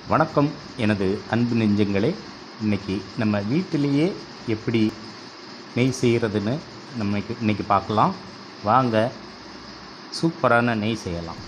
வணக்கம் எனது அன்பு நெஞ்சங்களே இன்னைக்கு நம்ம வீட்டிலேயே எப்படி நெய் செய்கிறதுன்னு நம்ம இன்னைக்கு பார்க்கலாம் வாங்க சூப்பரான நெய் செய்யலாம்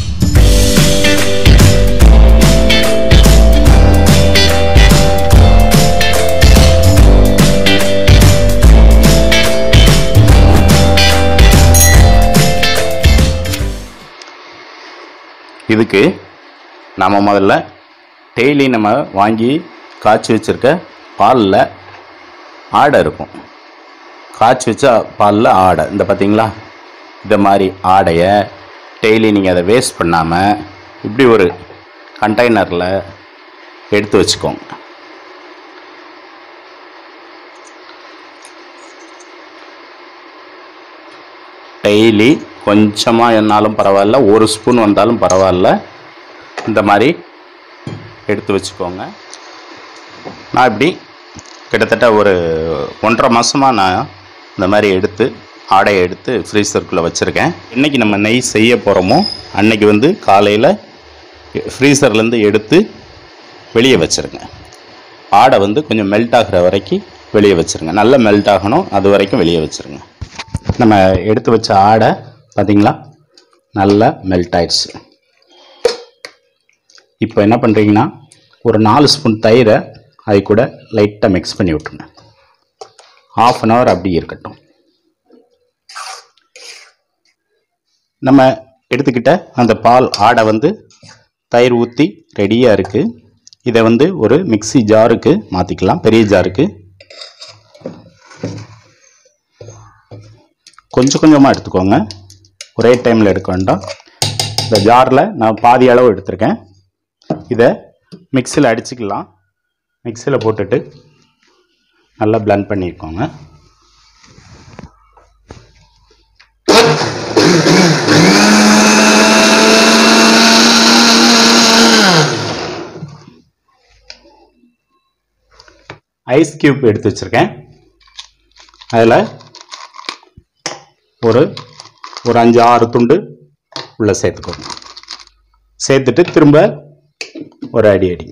இதுக்கு நம்ம முதல்ல டெய்லி நம்ம வாங்கி காய்ச்சி வச்சுருக்க பாலில் ஆடை இருக்கும் காய்ச்சி வச்ச பாலில் ஆடை இந்த பார்த்தீங்களா இந்த மாதிரி ஆடையை டெய்லி நீங்கள் அதை வேஸ்ட் பண்ணாமல் இப்படி ஒரு கண்டெய்னரில் எடுத்து வச்சுக்கோங்க டெய்லி கொஞ்சமாக என்னாலும் பரவாயில்ல ஒரு ஸ்பூன் வந்தாலும் பரவாயில்ல இந்த மாதிரி எடுத்து வச்சுக்கோங்க நான் இப்படி கிட்டத்தட்ட ஒரு ஒன்றரை மாதமாக நான் இந்த மாதிரி எடுத்து ஆடையை எடுத்து ஃப்ரீசருக்குள்ளே வச்சுருக்கேன் இன்றைக்கி நம்ம நெய் செய்ய போகிறோமோ அன்னைக்கு வந்து காலையில் ஃப்ரீசர்லேருந்து எடுத்து வெளியே வச்சுருங்க ஆடை வந்து கொஞ்சம் மெல்ட் ஆகிற வரைக்கும் வெளியே வச்சுருங்க நல்லா மெல்ட் ஆகணும் அது வரைக்கும் வெளியே வச்சுருங்க நம்ம எடுத்து வச்ச ஆடை பார்த்தீங்களா நல்லா மெல்ட் ஆயிடுச்சு இப்போ என்ன பண்ணுறீங்கன்னா ஒரு நாலு ஸ்பூன் தயிரை அது கூட லைட்டாக மிக்ஸ் பண்ணி விட்ருங்க ஆஃப் அன் ஹவர் அப்படி இருக்கட்டும் நம்ம எடுத்துக்கிட்ட அந்த பால் ஆடை வந்து தயிர் ஊற்றி ரெடியாக இருக்குது இதை வந்து ஒரு மிக்ஸி ஜாருக்கு மாற்றிக்கலாம் பெரிய ஜாருக்கு கொஞ்சம் கொஞ்சமாக எடுத்துக்கோங்க ஒரே டைமில் எடுக்க வேண்டாம் இந்த ஜாரில் நான் பாதி அளவு எடுத்திருக்கேன் இதை மிக்சியில் அடிச்சுக்கலாம் மிக்சியில் போட்டுட்டு நல்லா blend பண்ணிக்கோங்க ஐஸ் கியூப் எடுத்து வச்சுருக்கேன் அதில் ஒரு ஒரு அஞ்சு ஆறு துண்டு உள்ளே சேர்த்துக்கோங்க சேர்த்துட்டு திரும்ப ஒரு அடி அடி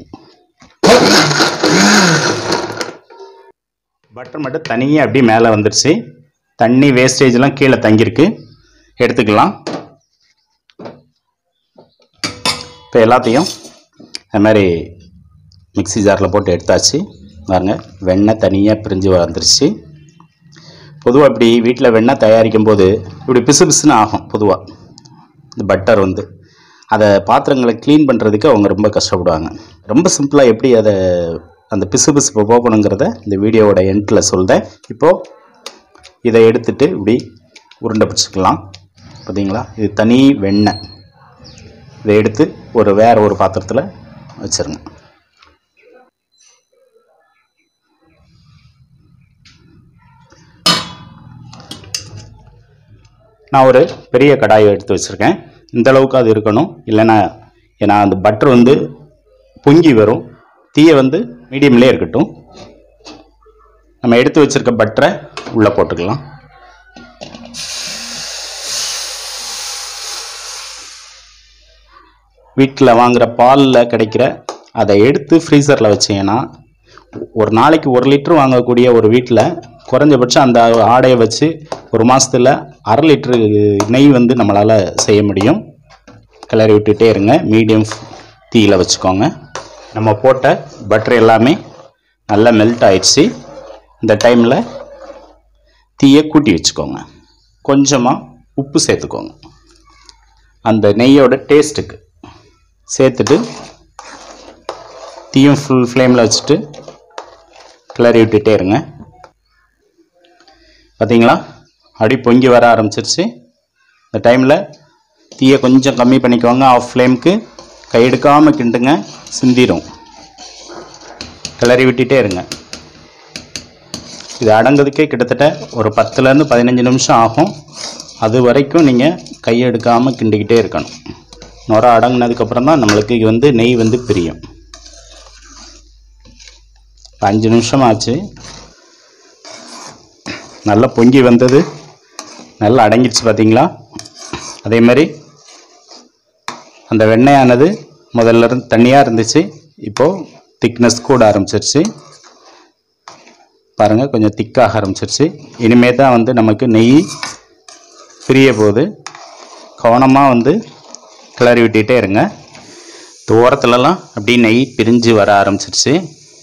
பட்டர் மட்டும் தனியாக அப்படியே மேலே வந்துடுச்சு தண்ணி வேஸ்டேஜ்லாம் கீழே தங்கியிருக்கு எடுத்துக்கலாம் இப்போ எல்லாத்தையும் அது மாதிரி மிக்ஸி ஜாரில் போட்டு எடுத்தாச்சு பாருங்க வெண்ணெய் தனியாக பிரிஞ்சு வந்துருச்சு பொதுவாக இப்படி வீட்டில் வெண்ணெய் தயாரிக்கும் போது இப்படி பிசு பிசுன்னு ஆகும் பொதுவாக இந்த பட்டர் வந்து அதை பாத்திரங்களை க்ளீன் பண்ணுறதுக்கு அவங்க ரொம்ப கஷ்டப்படுவாங்க ரொம்ப சிம்பிளாக எப்படி அதை அந்த பிசு பிசுப்பை போகணுங்கிறத இந்த வீடியோவோட எண்டில் சொல்கிறேன் இப்போது இதை எடுத்துட்டு இப்படி உருண்டை பிடிச்சிக்கலாம் பார்த்தீங்களா இது தனி வெண்ணெய் இதை எடுத்து ஒரு வேற ஒரு பாத்திரத்தில் வச்சிருங்க நான் ஒரு பெரிய கடாயை எடுத்து வச்சுருக்கேன் இந்த அளவுக்கு அது இருக்கணும் இல்லைன்னா ஏன்னா அந்த பட்டர் வந்து பொங்கி வரும் தீயை வந்து மீடியம்லேயே இருக்கட்டும் நம்ம எடுத்து வச்சிருக்க பட்டரை உள்ளே போட்டுக்கலாம் வீட்டில் வாங்குகிற பாலில் கிடைக்கிற அதை எடுத்து ஃப்ரீசரில் வச்சீங்கன்னா ஒரு நாளைக்கு ஒரு லிட்டர் வாங்கக்கூடிய ஒரு வீட்டில் குறைஞ்சபட்சம் அந்த ஆடையை வச்சு ஒரு மாதத்தில் அரை லிட்டரு நெய் வந்து நம்மளால் செய்ய முடியும் கிளறி விட்டுட்டே இருங்க மீடியம் தீயில் வச்சுக்கோங்க நம்ம போட்ட பட்டர் எல்லாமே நல்லா மெல்ட் ஆயிடுச்சு இந்த டைமில் தீயை கூட்டி வச்சுக்கோங்க கொஞ்சமாக உப்பு சேர்த்துக்கோங்க அந்த நெய்யோட டேஸ்ட்டுக்கு சேர்த்துட்டு தீயும் ஃபுல் ஃப்ளேமில் வச்சுட்டு கிளறி விட்டுட்டே இருங்க பார்த்தீங்களா அப்படி பொங்கி வர ஆரம்பிச்சிருச்சு இந்த டைமில் தீயை கொஞ்சம் கம்மி பண்ணிக்கோங்க ஆஃப் ஃப்ளேமுக்கு கை எடுக்காமல் கிண்டுங்க சிந்திரும் கிளறி விட்டுட்டே இருங்க இது அடங்குறதுக்கே கிட்டத்தட்ட ஒரு பத்துலேருந்து பதினஞ்சு நிமிஷம் ஆகும் அது வரைக்கும் நீங்கள் கை எடுக்காமல் கிண்டிக்கிட்டே இருக்கணும் நுர அடங்குனதுக்கப்புறம் தான் நம்மளுக்கு இது வந்து நெய் வந்து பிரியும் இப்போ அஞ்சு நிமிஷம் ஆச்சு நல்லா பொங்கி வந்தது நல்லா அடங்கிடுச்சு பார்த்தீங்களா அதே மாதிரி அந்த வெண்ணெயானது முதல்ல இருந்து தண்ணியாக இருந்துச்சு இப்போது திக்னஸ் கூட ஆரம்பிச்சிருச்சு பாருங்கள் கொஞ்சம் திக்காக ஆரம்பிச்சிருச்சு இனிமே தான் வந்து நமக்கு நெய் பிரிய போகுது கவனமாக வந்து கிளறி விட்டுட்டே இருங்க தூரத்துலலாம் அப்படியே நெய் பிரிஞ்சு வர ஆரம்பிச்சிருச்சு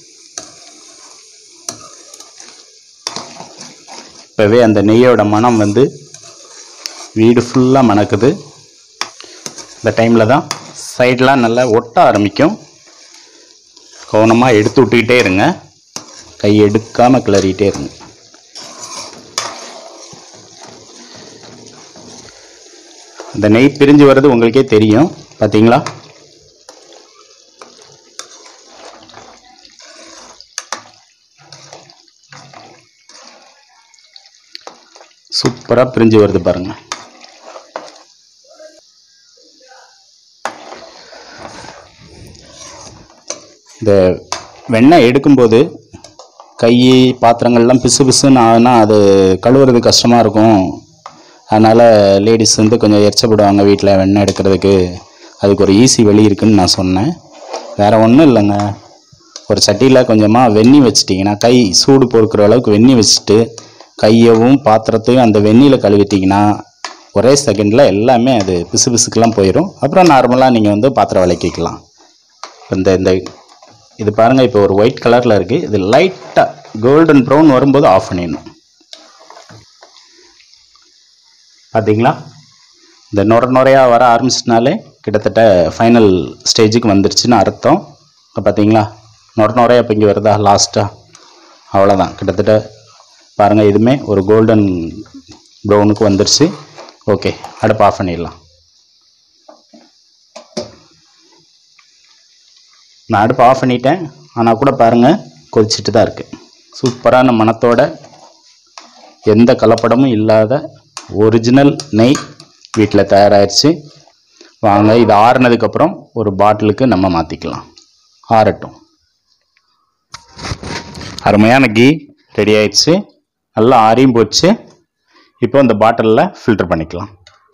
இப்போவே அந்த நெய்யோட மனம் வந்து வீடு ஃபுல்லாக மணக்குது இந்த டைமில் தான் சைடெலாம் நல்லா ஒட்ட ஆரம்பிக்கும் கவனமாக எடுத்து விட்டுக்கிட்டே இருங்க கை எடுக்காமல் கிளறிட்டே இருங்க அந்த நெய் பிரிஞ்சு வர்றது உங்களுக்கே தெரியும் பார்த்தீங்களா சூப்பராக பிரிஞ்சு வருது பாருங்க இந்த வெண்ணெய் எடுக்கும்போது கை பாத்திரங்கள்லாம் பிசு பிசுன்னு ஆகுனா அது கழுவுறது கஷ்டமாக இருக்கும் அதனால் லேடிஸ் வந்து கொஞ்சம் எரிச்சப்படுவாங்க வீட்டில் வெண்ணெய் எடுக்கிறதுக்கு அதுக்கு ஒரு ஈஸி வழி இருக்குன்னு நான் சொன்னேன் வேறு ஒன்றும் இல்லைங்க ஒரு சட்டியில் கொஞ்சமாக வெந்நி வச்சிட்டிங்கன்னா கை சூடு பொறுக்கிற அளவுக்கு வெந்நி வச்சுட்டு கையவும் பாத்திரத்தையும் அந்த வெந்நியில் கழுவிட்டிங்கன்னா ஒரே செகண்டில் எல்லாமே அது பிசு பிசுக்கெல்லாம் போயிடும் அப்புறம் நார்மலாக நீங்கள் வந்து பாத்திரம் விளக்கிக்கலாம் இந்த இந்த இது பாருங்கள் இப்போ ஒரு ஒயிட் கலரில் இருக்குது இது லைட்டாக கோல்டன் ப்ரௌன் வரும்போது ஆஃப் பண்ணிடணும் பார்த்தீங்களா இந்த நுர நுரையாக வர ஆரம்பிச்சிட்டனாலே கிட்டத்தட்ட ஃபைனல் ஸ்டேஜுக்கு வந்துருச்சுன்னு அர்த்தம் இப்போ பார்த்தீங்களா நுர நுரையா இப்போ இங்கே வருதா லாஸ்ட்டாக அவ்வளோதான் கிட்டத்தட்ட பாருங்கள் இதுவுமே ஒரு கோல்டன் ப்ரௌனுக்கு வந்துருச்சு ஓகே அடுப்பு ஆஃப் பண்ணிடலாம் நான் அடுப்பு ஆஃப் பண்ணிட்டேன் ஆனால் கூட பாருங்கள் கொதிச்சிட்டு தான் இருக்குது சூப்பரான மணத்தோட எந்த கலப்படமும் இல்லாத ஒரிஜினல் நெய் வீட்டில் தயாராகிடுச்சு வாங்க இது ஆறுனதுக்கப்புறம் ஒரு பாட்டிலுக்கு நம்ம மாற்றிக்கலாம் ஆறட்டும் அருமையான கீ ரெடி ஆயிடுச்சு நல்லா ஆறியும் போச்சு இப்போ இந்த பாட்டிலில் ஃபில்டர் பண்ணிக்கலாம்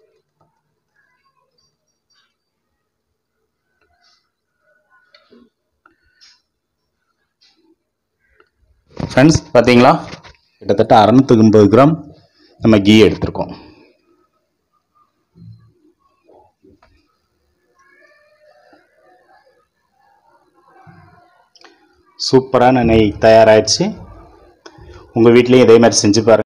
ஃப்ரெண்ட்ஸ் பார்த்தீங்களா கிட்டத்தட்ட அறநூற்றி ஐம்பது கிராம் நம்ம கீ எடுத்திருக்கோம் சூப்பரான நெய் தயாராகிடுச்சு உங்கள் வீட்லேயும் இதே மாதிரி செஞ்சு பாருங்கள்